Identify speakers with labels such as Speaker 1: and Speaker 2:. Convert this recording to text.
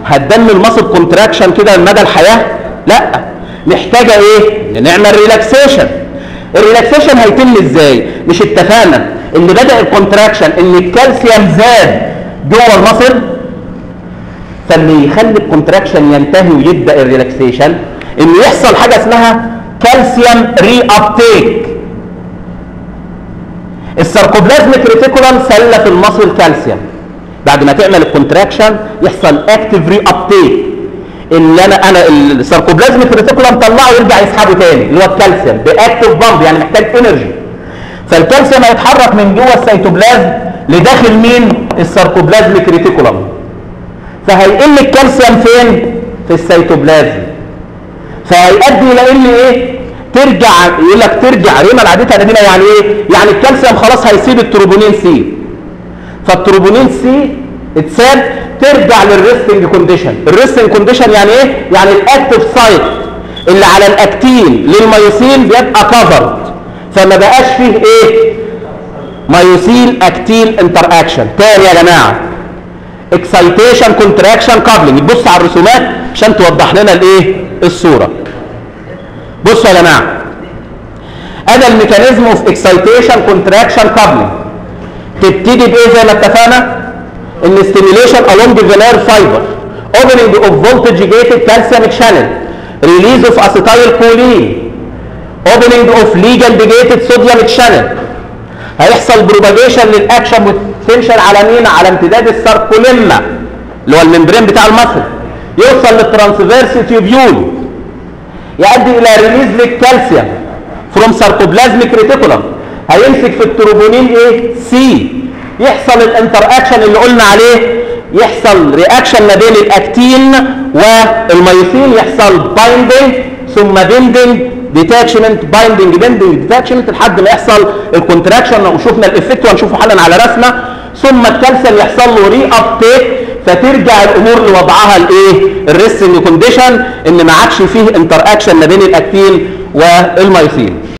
Speaker 1: هتدم المصل كونتراكشن كده مدى الحياه لا محتاجه ايه نعمل ريلاكسيشن الريلاكسيشن هيتم ازاي مش اتفقنا ان بدا الكونتراكشن ان الكالسيوم زاد جوه المصل فاللي يخلي الكونتراكشن ينتهي ويبدا الريلاكسيشن ان يحصل حاجه اسمها كالسيوم ري ابتيك الساركوبلازميك ريتيكولم سله في المصل كالسيوم بعد ما تعمل الكونتراكشن يحصل اكتيف ري ابتيك اللي انا انا الساركوبلازميك ريتيكولم طلعه ويرجع يسحبه تاني اللي هو الكالسيوم باكتيف بامب يعني محتاج انرجي فالكالسيوم هيتحرك من جوه السيتوبلازم لداخل مين الساركوبلازميك ريتيكولم فهيقل الكالسيوم فين في السيتوبلازم فهيؤدي الى ان ايه ترجع يقول لك ترجع ريما العادتها ندينا يعني ايه يعني الكالسيوم خلاص هيسيب التروبونين سي فالتروبونين سي اتساب ترجع للريستنج كونديشن الريستنج كونديشن يعني ايه يعني الاكتف سايت اللي على الاكتين للميوسين بيبقى كفرد فما بقاش فيه ايه مايوسين اكتين انتر اكشن تاني يا جماعه اكسايتيشن كونتراكشن كابلنج تبص على الرسومات عشان توضح لنا الايه الصوره بصوا يا جماعه انا الميكانيزم اوف اكسايتيشن كونتراكشن كابلنج تبتدي بايه زي ما اتفقنا ان ستيميوليشن along the nerve fiber opening of voltage gated calcium channel release of acetylcholine opening of ligand gated sodium channel هيحصل بروباجيشن للاكشن والتنشن على مين على امتداد الساركوليما اللي هو الممبرين بتاع المصل يوصل للترانسفيرس تيوبيول يؤدي الى ريليز للكالسيوم فروم ساركوبلازميك ريتيكولم هيمسك في التروبونين ايه سي يحصل الانتر اكشن اللي قلنا عليه يحصل رياكشن ما بين الاكتين والميوسين يحصل بايندنج ثم بيندنج ديتاتشمنت بايندنج بيندنج ديتاتشمنت لحد ما يحصل الكونتراكشن وشفنا الافكت وهنشوفه حالا على رسمه ثم الكالسيوم يحصل له ري ابتيك فترجع الامور لوضعها الايه الريستنج كونديشن ان ما عادش فيه انتر اكشن ما بين الاكتين والميوسين